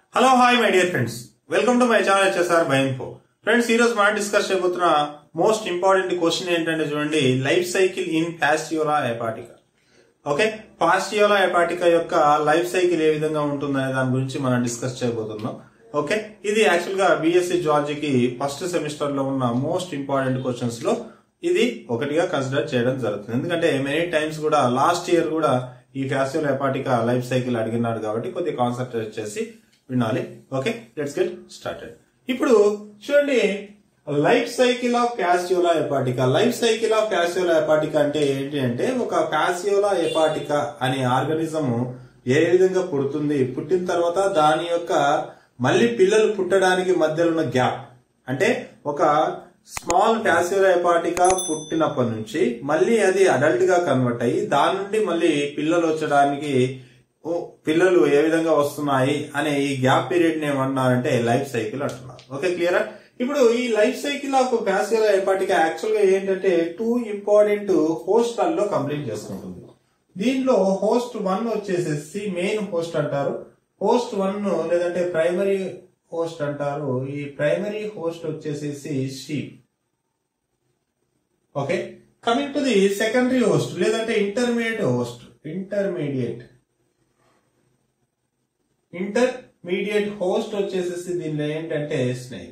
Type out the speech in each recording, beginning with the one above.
hello hi my dear friends welcome to my channel HSR బైన్ఫో friends ఈ రోజు మనం డిస్కస్ చేయబోతున్న మోస్ట్ ఇంపార్టెంట్ క్వశ్చన్ ఏంటంటే చూడండి life cycle in Fasciola hepatica okay Fasciola hepatica యొక్క లైఫ్ సైకిల్ ఏ విధంగా ఉంటుందనే దాని గురించి మనం డిస్కస్ చేయబోతున్నాం ఓకే ఇది యాక్చువల్ గా బిఎస్సి జార్జీకి ఫస్ట్ సెమిస్టర్ లో ఉన్న మోస్ట్ ఇంపార్టెంట్ క్వశ్చన్స్ లో ఇది ఒకటిగా కన్సిడర్ చేయడం జరుగుతుంది ఎందుకంటే మెనీ టైమ్స్ కూడా లాస్ట్ ఇయర్ కూడా ఈ ఫ్యాసియోల్ హెపాటికా లైఫ్ సైకిల్ అడిగినాడు కాబట్టి కొద్దిగా కాన్సన్ట్రేట్ చేసి వినాలి ఓకే లెట్స్ గెట్ స్టార్టెడ్ ఇప్పుడు చూడండి life cycle of Fasciola hepatica life cycle of Fasciola hepatica అంటే ఏంటి అంటే ఒక ప్యాసియోలా హెపాటికా అనే ఆర్గనిజం ఏ విధంగా పుడుతుంది పుట్టిన తర్వాత దాని యొక్క మళ్ళీ పిల్లలు పుట్టడానికి మధ్యలో ఉన్న గ్యాప్ అంటే ఒక స్మాల్ ప్యాసియోలా హెపాటికా పుట్టినప్పటి నుంచి మళ్ళీ అది అడల్ట్ గా కన్వర్ట్ అయ్యి దాని నుండి మళ్ళీ పిల్లలు వచ్చడానికి ఓ, పిల్లలు ఏ విధంగా వస్తున్నాయి అనే ఈ గ్యాప్ పీరియడ్ ఏమన్నారంటే లైఫ్ సైకిల్ అంటున్నారు ఓకే క్లియరా ఇప్పుడు ఈ life cycle of Fasciola hepatica actual గా ఏంటంటే టూ ఇంపార్టెంట్ హోస్టల్లో కంప్లీట్ చేసుకుంటుంది దీనిలో హోస్ట్ వన్ వచ్చేసేసి మెయిన్ హోస్ట్ అంటారు హోస్ట్ వన్ లేదంటే ప్రైమరీ హోస్ట్ అంటారు ఈ ప్రైమరీ హోస్ట్ వచ్చేసేసి sheep okay coming to the secondary host లేదంటే intermediate host intermediate intermediate host వచ్చేసేసి దీనిలో ఏంటంటే స్నేక్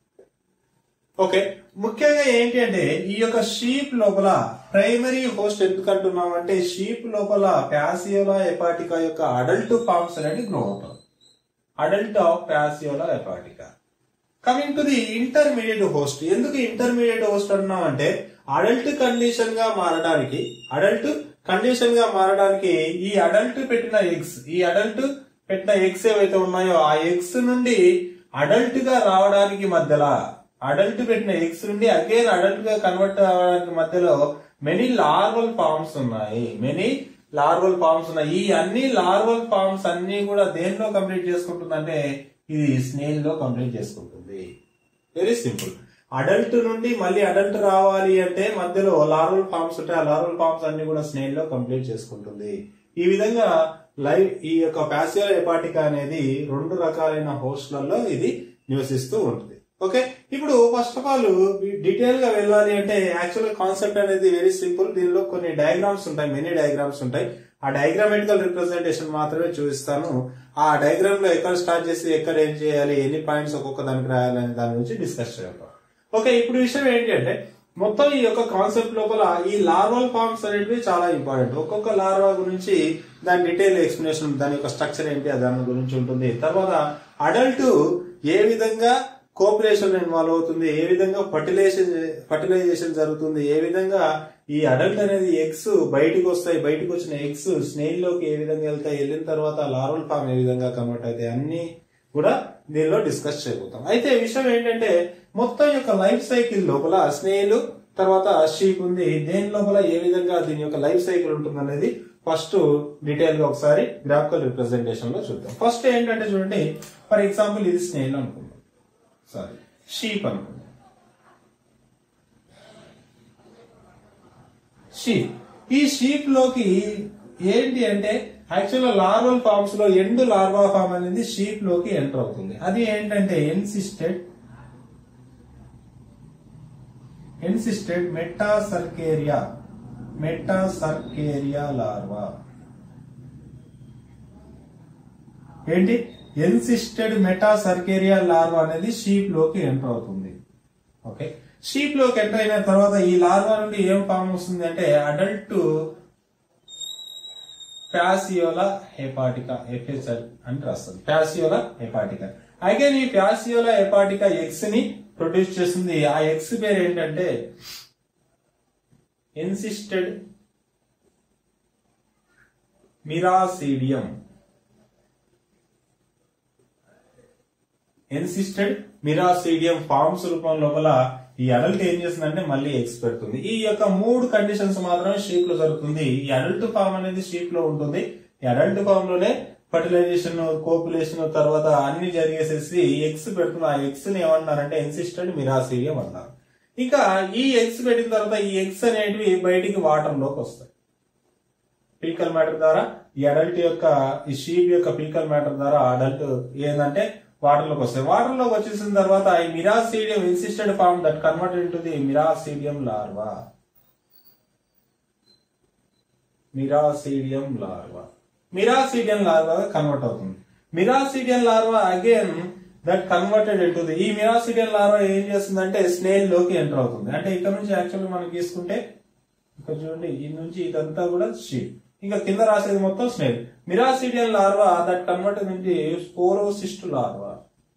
ఓకే ముఖ్యంగా ఏంటి అంటే ఈ యొక్క షీప్ లోపల ప్రైమరీ హోస్ట్ ఎందుకు అంటున్నాం అంటే షీప్ లోపల ప్యాసియోలా హెపాటికా యొక్క అడల్ట్ ఫార్మ్స్ అనేది గ్రో అవుతాం adult of Fasciola hepatica coming to the intermediate host ఎందుకు ఇంటర్మీడియట్ హోస్ట్ అంటున్నాం అంటే అడల్ట్ కండిషన్ గా మారడానికి అడల్ట్ కండిషన్ గా మారడానికి ఈ అడల్ట్ పెట్టిన ఎగ్స్ ఈ అడల్ట్ పెట్టిన ఎగ్స్ ఏవైతే ఉన్నాయో ఆ ఎగ్స్ నుండి అడల్ట్ గా రావడానికి మధ్యలో అడల్ట్ పెట్టిన ఎగ్స్ నుండి అగైన్ అడల్ట్ గా కన్వర్ట్ అవడానికి మధ్యలో మెనీ లార్వల్ ఫార్మ్స్ ఉన్నాయి మెనీ లార్వల్ ఫార్మ్స్ ఉన్నాయి ఈ అన్ని లార్వల్ ఫార్మ్స్ అన్ని కూడా దేనిలో కంప్లీట్ చేసుకుంటుందంటే ఇది స్నేల్ లో కంప్లీట్ చేసుకుంటుంది వెరీ సింపుల్ అడల్ట్ నుండి మళ్ళీ అడల్ట్ రావాలి అంటే మధ్యలో లార్వల్ ఫార్మ్స్ ఉంటాయి ఆ లార్వల్ ఫార్మ్స్ అన్ని కూడా స్నేల్ లో కంప్లీట్ చేసుకుంటుంది ఈ విధంగా లైవ్ ఈ యొక్క ప్యాసియల్ హెపాటికా అనేది రెండు రకాలైన హోస్ట్లలో ఇది నివసిస్తూ ఉంటుంది ఓకే ఇప్పుడు ఫస్ట్ ఆఫ్ ఆల్ డీటెయిల్ గా వెళ్ళాలి అంటే యాక్చువల్ కాన్సెప్ట్ అనేది వెరీ సింపుల్ దీనిలో కొన్ని డయాగ్రామ్స్ ఉంటాయి మెనీ డయాగ్రామ్స్ ఉంటాయి ఆ డయాగ్రామెటికల్ రిప్రజెంటేషన్ మాత్రమే చూపిస్తాను ఆ డయాగ్రామ్ లో ఎక్కడ స్టార్ట్ చేసి ఎక్కడ ఏం చేయాలి ఎన్ని పాయింట్స్ ఒక్కొక్క దానికి రాయాలనే దాని గురించి డిస్కస్ చేద్దాం ఓకే ఇప్పుడు విషయం ఏంటి అంటే మొత్తం ఈ యొక్క కాన్సెప్ట్ లోపల ఈ లార్వల్ ఫార్మ్స్ అనేటివి చాలా ఇంపార్టెంట్ ఒక్కొక్క లార్వా గురించి దాని డీటెయిల్ ఎక్స్ప్లెనేషన్ దాని యొక్క స్ట్రక్చర్ ఏంటి ఆ దాని గురించి ఉంటుంది తర్వాత అడల్ట్ ఏ విధంగా కోఆపరేషన్ ఇన్వాల్వ్ అవుతుంది ఏ విధంగా ఫర్టిలైజేషన్ ఫర్టిలైజేషన్ జరుగుతుంది ఏ విధంగా ఈ అడల్ట్ అనేది ఎగ్స్ బయటికి వస్తాయి బయటికి వచ్చిన ఎగ్స్ స్నేల్ లోకి ఏ విధంగా వెళ్తాయి వెళ్ళిన తర్వాత లార్వల్ ఫామ్ ఏ విధంగా కన్వర్ట్ అవుతాయి అన్ని కూడా దీనిలో డిస్కస్ చేయబోతాం అయితే విషయం ఏంటంటే మొత్తం యొక్క లైఫ్ సైకిల్ లోపల స్నేల్ తర్వాత షీప్ ఉంది దేని లోపల ఏ విధంగా దీని యొక్క లైఫ్ సైకిల్ ఉంటుంది అనేది ఫస్ట్ డీటెయిల్ గా ఒకసారి గ్రాఫికల్ రిప్రజెంటేషన్ లో చూద్దాం ఫస్ట్ ఏంటంటే చూడండి ఫర్ ఎగ్జాంపుల్ ఇది స్నేల్ అనుకుందాం సారీ షీప్ అనుకుందాం షీప్ ఈ షీప్ లోకి ఏంటి అంటే యాక్చువల్ లార్వల్ ఫార్మ్స్ లో ఎండ్ లార్వా ఫార్మ్ అనేది షీప్ లోకి ఎంటర్ అవుతుంది అది ఏంటంటే encysted encysted metacercaria metacercaria larva ఏంటి ఎన్సిస్టెడ్ మెటాసర్కేరియా లార్వా అనేది షీప్ లోకి ఎంటర్ అవుతుంది ఓకే షీప్ లోకి ఎంటర్ అయిన తర్వాత ఈ లార్వా నుండి ఏం ఫామ్ వస్తుంది అంటే అడల్ట్ ప్యాసియోలా హెపాటికా ఎఫ్హెచ్ఆర్ అని రాస్తుంది ప్యాసియోలా హెపాటికా అగైన్ ఈ ప్యాసియోలా హెపాటికా ఎగ్స్ ని ప్రొడ్యూస్ చేస్తుంది ఆ ఎగ్స్ పేరు ఏంటంటే encysted miracidium encysted miracidium forms రూపం లోపల ఈ అడల్ట్ ఏం చేస్తుందంటే మళ్ళీ ఎగ్స్ పెడుతుంది ఈ యొక్క మూడు కండిషన్స్ మాత్రమే షీప్ లో జరుగుతుంది ఈ అడల్ట్ ఫామ్ అనేది షీప్ లో ఉంటుంది ఈ అడల్ట్ ఫామ్ లోనే ఫర్టిలైజేషన్ కోపులేషన్ తర్వాత అన్ని జరిగేసేసి ఎగ్స్ పెడుతుంది ఆ ఎగ్స్ ని ఏమన్నారంటే ఎన్సిస్టెడ్ మిరాసీడియం అన్నారు ఇంకా ఈ ఎగ్స్ పెట్టిన తర్వాత ఈ ఎగ్స్ అనేటివి బయటికి వాటర్ లోకి వస్తాయి పీకల్ మ్యాటర్ ద్వారా ఈ అడల్ట్ యొక్క ఈ షీప్ యొక్క పీకల్ మ్యాటర్ ద్వారా అడల్ట్ ఏంటంటే వాటర్ లోకి వస్తాయి వాటర్ లోకి వచ్చేసిన తర్వాత ఈ miracidium encysted form that converted into the miracidium larva miracidium larva miracidium larva convert అవుతుంది miracidium larva again that converted into the ఈ మిరాసీడియం లార్వా ఏం చేస్తుందంటే స్నేల్ లోకి ఎంటర్ అవుతుంది అంటే ఇక్కడ నుంచి యాక్చువల్లీ మనం తీసుకుంటే ఇక్కడ చూడండి ఈ నుంచి ఇదంతా కూడా షీప్ ఇంకా కింద రాసేది మొత్తం snail miracidium larva that convert నుంచి sporocyst larva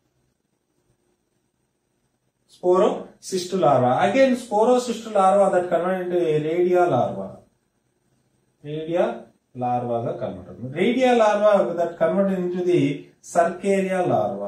sporocyst larva again sporocyst larva that convert into redia larva redia లార్వాగా కన్వర్ట్ అవుతుంది redia larva that convert into the cercaria larva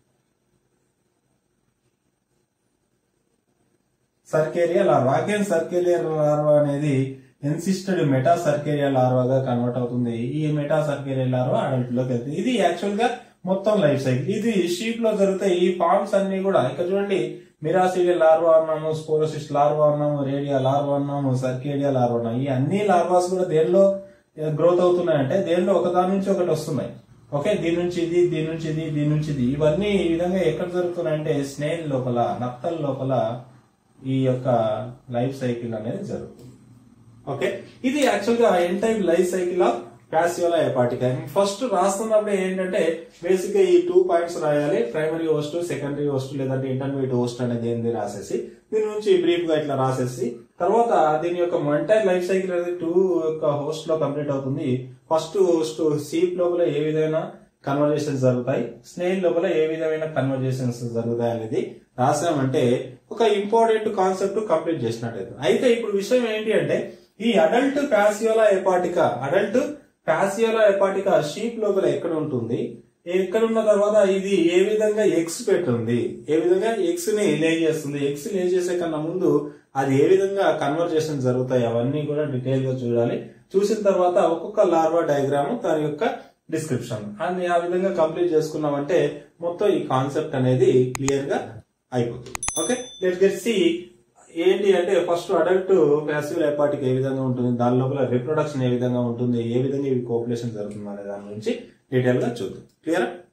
cercaria larva again cercaria larva అనేది encysted metacercaria లార్వాగా convert అవుతుంది ఈ meta cercaria larva adult లోకి వెళ్తుంది ఇది actual గా మొత్తం లైఫ్ సైకిల్ ఇది షీప్ లో జరుగుతాయి ఈ ఫార్మ్స్ అన్ని కూడా ఇక్కడ చూడండి మిరాసిడియల్ లార్వా అన్నాము స్పోరోసిస్ లార్వా అన్నాము రేడియా లార్వా అన్నాము సర్కేడియా లార్వా అన్నాము ఈ అన్ని లార్వాస్ కూడా దేనిలో గ్రోత్ అవుతున్నాయంటే దేనిలో ఒకదాని నుంచి ఒకటి వస్తున్నాయి ఓకే దీని నుంచి ఇది దీని నుంచి ఇది దీని నుంచి ఇది ఇవన్నీ ఈ విధంగా ఎక్కడ జరుగుతున్నాయంటే స్నేల్ లోపల నత్తల లోపల ఈ యొక్క లైఫ్ సైకిల్ అనేది జరుగుతుంది ఓకే ఇది యాక్చువల్ గా entire life cycle of Fasciola hepatica first రాస్తున్నప్పుడు ఏంటంటే బేసిక్ గా ఈ టూ పాయింట్స్ రాయాలి ప్రైమరీ హోస్ట్ సెకండరీ హోస్ట్ లేదంటే ఇంటర్మీడియట్ హోస్ట్ అనేది ఏంది రాసేసి దీని నుంచి బ్రీఫ్ గా ఇట్లా రాసేసి తర్వాత దీని యొక్క ఎంటైర్ లైఫ్ సైకిల్ అనేది టూ యొక్క హోస్ట్ లో కంప్లీట్ అవుతుంది ఫస్ట్ హోస్ట్ సీప్ లోపల ఏ విధమైన కన్వర్జేషన్స్ జరుగుతాయి స్నేల్ లోపల ఏ విధమైన కన్వర్జేషన్స్ జరుగుతాయి అనేది రాసామంటే ఒక ఇంపార్టెంట్ కాన్సెప్ట్ కంప్లీట్ చేసినట్టు అయితే ఇప్పుడు విషయం ఏంటి అంటే ఈ adult Fasciola hepatica adult Fasciola hepatica sheep లోపల ఎక్కడ ఉంటుంది ఎక్కడ ఉన్న తర్వాత ఇది ఏ విధంగా ఎగ్స్ పెట్టుంది ఏ విధంగా ఎగ్స్ ని లే చేస్తుంది ఎగ్స్ లే చేసే కన్నా ముందు అది ఏ విధంగా కన్వర్జేషన్ జరుగుతాయి అవన్నీ కూడా డీటెయిల్ గా చూడాలి చూసిన తర్వాత ఒక్కొక్క లార్వా డయాగ్రామ్ దాని యొక్క డిస్క్రిప్షన్ అని ఆ విధంగా కంప్లీట్ చేసుకున్నామంటే మొత్తం ఈ కాన్సెప్ట్ అనేది క్లియర్ గా అయిపోతుంది ఓకే లెట్ గెట్ సి ఏంటి అంటే ఫస్ట్ అడల్ట్ ప్యాసివ్ ఎపాటిక్ ఏ విధంగా ఉంటుంది దాని లోపల రిప్రొడక్షన్ ఏ విధంగా ఉంటుంది ఏ విధంగా ఇవి కోపులేషన్ జరుగుతుంది అనే దాని గురించి డీటెయిల్ గా చూద్దాం క్లియరా